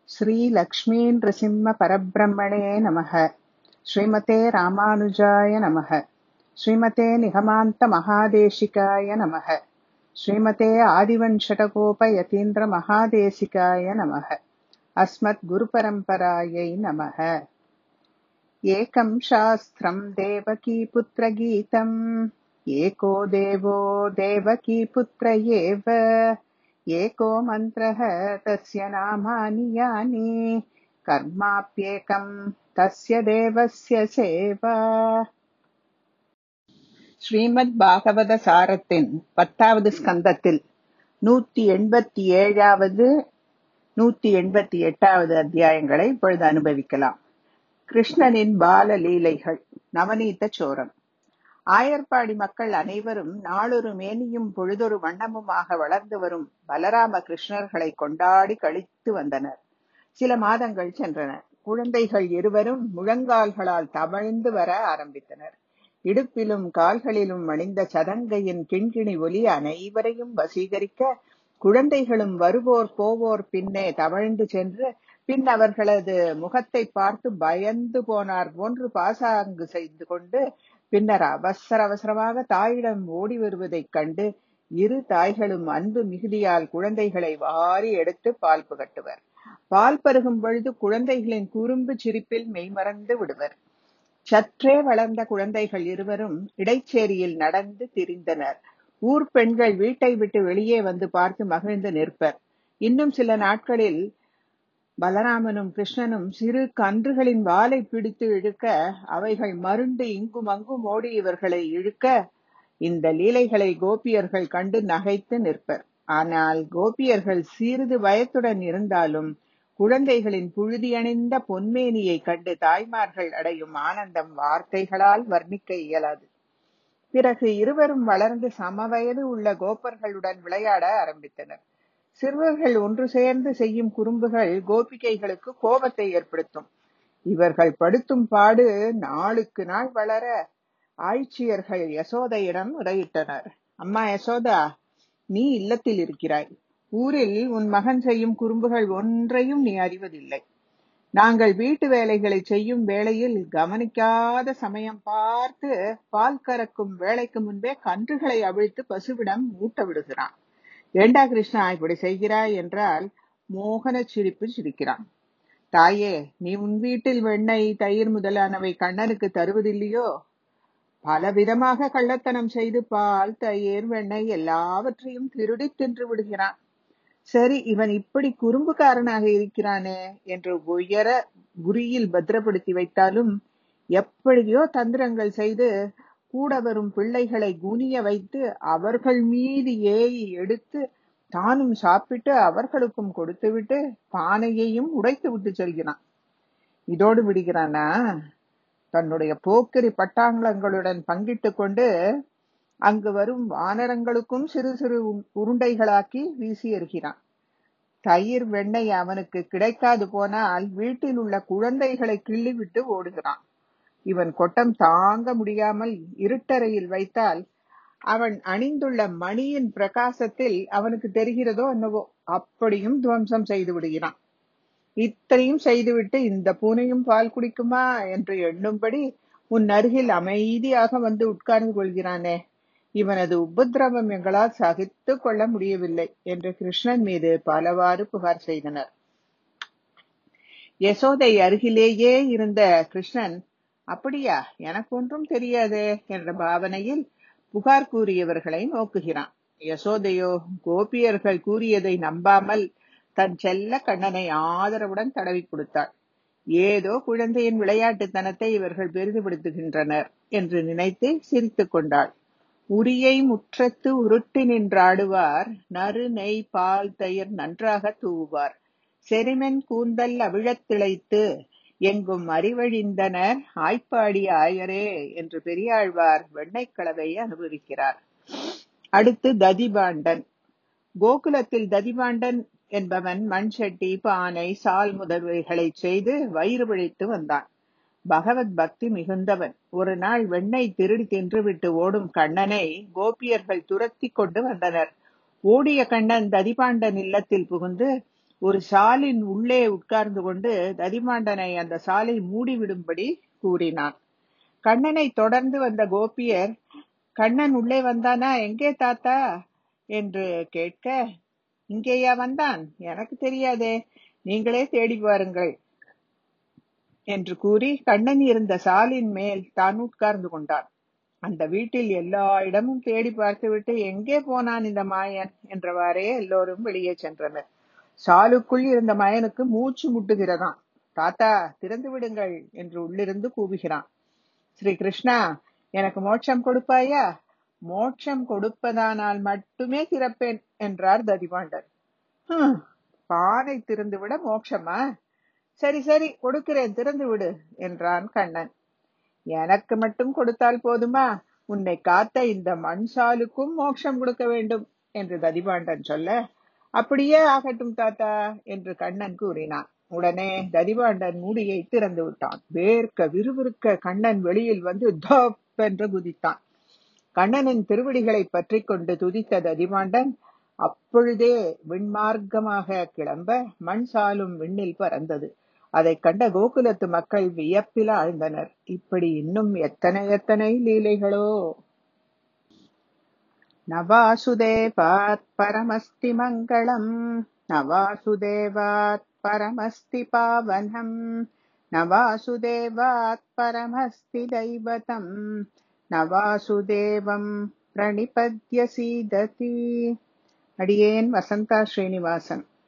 श्रीलक्ष्मीनृसिंहपरब्रह्मणे नमः श्रीमते रामानुजाय नमः श्रीमते निगमान्तमहादेशिकाय नमः श्रीमते आदिवञ्शटकोपयतीन्द्रमहादेशिकाय नमः अस्मद्गुरुपरम्परायै नमः एकं शास्त्रम् देवकीपुत्रगीतम् एको देवो देवकीपुत्र एव एको मन्त्रः तस्य नामानि यानि कर्माप्येकम् तस्य தேவஸ்ய சேவா ஸ்ரீமத் பாகவத சாரத்தின் பத்தாவது ஸ்கந்தத்தில் நூத்தி எண்பத்தி ஏழாவது நூத்தி எண்பத்தி எட்டாவது அத்தியாயங்களை இப்பொழுது அனுபவிக்கலாம் கிருஷ்ணனின் பால லீலைகள் நவநீத சோரம் ஆயர்பாடி மக்கள் அனைவரும் நாளொரு மேனியும் பொழுதொரு வண்ணமுமாக வளர்ந்து வரும் பலராம கிருஷ்ணர்களை கொண்டாடி கழித்து வந்தனர் சில மாதங்கள் சென்றன குழந்தைகள் இருவரும் முழங்கால்களால் தவழ்ந்து வர ஆரம்பித்தனர் இடுப்பிலும் கால்களிலும் அணிந்த சதங்கையின் கிண்கிணி ஒலி அனைவரையும் வசீகரிக்க குழந்தைகளும் வருவோர் போவோர் பின்னே தவழ்ந்து சென்று பின் அவர்களது முகத்தை பார்த்து பயந்து போனார் போன்று பாசாங்கு செய்து கொண்டு பின்னர் அவசர அவசரமாக தாயிடம் ஓடி வருவதைக் கண்டு இரு தாய்களும் அன்பு மிகுதியால் குழந்தைகளை வாரி எடுத்து பால் புகட்டுவர் பால் பருகும் பொழுது குழந்தைகளின் குறும்பு சிரிப்பில் மெய்மறந்து விடுவர் சற்றே வளர்ந்த குழந்தைகள் இருவரும் இடைச்சேரியில் நடந்து திரிந்தனர் ஊர் பெண்கள் வீட்டை விட்டு வெளியே வந்து பார்த்து மகிழ்ந்து நிற்பர் இன்னும் சில நாட்களில் பலராமனும் கிருஷ்ணனும் சிறு கன்றுகளின் வாலை பிடித்து இழுக்க அவைகள் மருண்டு இங்கும் அங்கும் ஓடி இவர்களை இழுக்க இந்த லீலைகளை கோபியர்கள் கண்டு நகைத்து நிற்பர் ஆனால் கோபியர்கள் சிறிது பயத்துடன் இருந்தாலும் குழந்தைகளின் புழுதியணிந்த பொன்மேனியை கண்டு தாய்மார்கள் அடையும் ஆனந்தம் வார்த்தைகளால் வர்ணிக்க இயலாது பிறகு இருவரும் வளர்ந்து சமவயது உள்ள கோப்பர்களுடன் விளையாட ஆரம்பித்தனர் சிறுவர்கள் ஒன்று சேர்ந்து செய்யும் குறும்புகள் கோபிகைகளுக்கு கோபத்தை ஏற்படுத்தும் இவர்கள் படுத்தும் பாடு நாளுக்கு நாள் வளர ஆய்ச்சியர்கள் யசோதையிடம் முறையிட்டனர் அம்மா யசோதா நீ இல்லத்தில் இருக்கிறாய் ஊரில் உன் மகன் செய்யும் குறும்புகள் ஒன்றையும் நீ அறிவதில்லை நாங்கள் வீட்டு வேலைகளை செய்யும் வேளையில் கவனிக்காத சமயம் பார்த்து பால் கறக்கும் வேலைக்கு முன்பே கன்றுகளை அவிழ்த்து பசுவிடம் மூட்ட விடுகிறான் ஏண்டா கிருஷ்ணா இப்படி செய்கிறாய் என்றால் மோகன சிரிப்பு சிரிக்கிறான் தாயே நீ உன் வீட்டில் வெண்ணெய் தயிர் முதலானவை கண்ணனுக்கு தருவதில்லையோ பலவிதமாக கள்ளத்தனம் செய்து பால் தயிர் வெண்ணெய் எல்லாவற்றையும் திருடி தின்று விடுகிறான் சரி இவன் இப்படி குறும்புக்காரனாக இருக்கிறானே என்று உயர உரியில் பத்திரப்படுத்தி வைத்தாலும் எப்படியோ தந்திரங்கள் செய்து கூட வரும் பிள்ளைகளை குனிய வைத்து அவர்கள் மீது ஏறி எடுத்து தானும் சாப்பிட்டு அவர்களுக்கும் கொடுத்துவிட்டு பானையையும் உடைத்து விட்டு செல்கிறான் இதோடு விடுகிறானா தன்னுடைய போக்கிரி பட்டாங்களங்களுடன் பங்கிட்டு கொண்டு அங்கு வரும் வானரங்களுக்கும் சிறு சிறு உருண்டைகளாக்கி வீசி எறிகிறான் தயிர் வெண்ணெய் அவனுக்கு கிடைக்காது போனால் வீட்டில் உள்ள குழந்தைகளை கிள்ளிவிட்டு ஓடுகிறான் இவன் கொட்டம் தாங்க முடியாமல் இருட்டறையில் வைத்தால் அவன் அணிந்துள்ள மணியின் பிரகாசத்தில் அவனுக்கு தெரிகிறதோ என்னவோ அப்படியும் துவம்சம் செய்து விடுகிறான் இத்தனையும் செய்துவிட்டு இந்த பூனையும் பால் குடிக்குமா என்று எண்ணும்படி உன் அருகில் அமைதியாக வந்து உட்கார்ந்து கொள்கிறானே இவனது உபதிரவம் எங்களால் சகித்து கொள்ள முடியவில்லை என்று கிருஷ்ணன் மீது பலவாறு புகார் செய்தனர் யசோதை அருகிலேயே இருந்த கிருஷ்ணன் அப்படியா எனக்கு ஒன்றும் தெரியாது என்ற பாவனையில் புகார் கூறியவர்களை நோக்குகிறான் யசோதையோ கோபியர்கள் கூறியதை நம்பாமல் தன் செல்ல கண்ணனை ஆதரவுடன் தடவி கொடுத்தாள் ஏதோ குழந்தையின் விளையாட்டுத்தனத்தை இவர்கள் பெரிதுபடுத்துகின்றனர் என்று நினைத்து சிரித்துக் கொண்டாள் உரியை முற்றத்து உருட்டி நின்றாடுவார் நறு நெய் பால் தயிர் நன்றாக தூவுவார் செரிமென் கூந்தல் அவிழத் திளைத்து எங்கும் அறிவழிந்தனர் ஆய்ப்பாடி ஆயரே என்று பெரியாழ்வார் வெண்ணைக்கலவை அனுபவிக்கிறார் அடுத்து ததிபாண்டன் கோகுலத்தில் ததிபாண்டன் என்பவன் மண் சட்டி பானை சால் முதல்வைகளை செய்து வயிறு பிழைத்து வந்தான் பகவத் பக்தி மிகுந்தவன் ஒரு நாள் வெண்ணெய் திருடி தின்றுவிட்டு ஓடும் கண்ணனை கோபியர்கள் துரத்தி கொண்டு வந்தனர் ஓடிய கண்ணன் ததிபாண்டன் இல்லத்தில் புகுந்து ஒரு சாலின் உள்ளே உட்கார்ந்து கொண்டு ததிமாண்டனை அந்த சாலை மூடிவிடும்படி கூறினான் கண்ணனை தொடர்ந்து வந்த கோபியர் கண்ணன் உள்ளே வந்தானா எங்கே தாத்தா என்று கேட்க இங்கேயா வந்தான் எனக்கு தெரியாதே நீங்களே தேடி பாருங்கள் என்று கூறி கண்ணன் இருந்த சாலின் மேல் தான் உட்கார்ந்து கொண்டான் அந்த வீட்டில் எல்லா இடமும் தேடி பார்த்துவிட்டு எங்கே போனான் இந்த மாயன் என்றவாறே எல்லோரும் வெளியே சென்றனர் சாலுக்குள் இருந்த மயனுக்கு மூச்சு முட்டுகிறதாம் தாத்தா திறந்து விடுங்கள் என்று உள்ளிருந்து கூவுகிறான் ஸ்ரீ கிருஷ்ணா எனக்கு மோட்சம் கொடுப்பாயா மோட்சம் கொடுப்பதானால் மட்டுமே திறப்பேன் என்றார் ததிபாண்டர் "ஹம், பானை திறந்துவிட மோட்சமா சரி சரி கொடுக்கிறேன் திறந்து விடு என்றான் கண்ணன் எனக்கு மட்டும் கொடுத்தால் போதுமா உன்னை காத்த இந்த மண் சாலுக்கும் மோட்சம் கொடுக்க வேண்டும் என்று ததிபாண்டன் சொல்ல அப்படியே ஆகட்டும் தாத்தா என்று கண்ணன் கூறினான் உடனே ததிபாண்டன் மூடியை திறந்து விட்டான் வேர்க்க விறுவிறுக்க கண்ணன் வெளியில் வந்து தப் என்று குதித்தான் கண்ணனின் திருவடிகளை பற்றிக் கொண்டு துதித்த ததிபாண்டன் அப்பொழுதே விண்மார்க்கமாக கிளம்ப மண் சாலும் விண்ணில் பறந்தது அதைக் கண்ட கோகுலத்து மக்கள் வியப்பில் ஆழ்ந்தனர் இப்படி இன்னும் எத்தனை எத்தனை லீலைகளோ நவாசுதேவாத் பரமஸ்தி மங்களம் நவாசுதேவாத் பரமஸ்தி பாவனம் நவாசுதேவாத் பரமஸ்தி தைவதம் நவாசுதேவம் பிரணிபத்ய சீததி அடியேன் வசந்தா ஸ்ரீனிவாசன்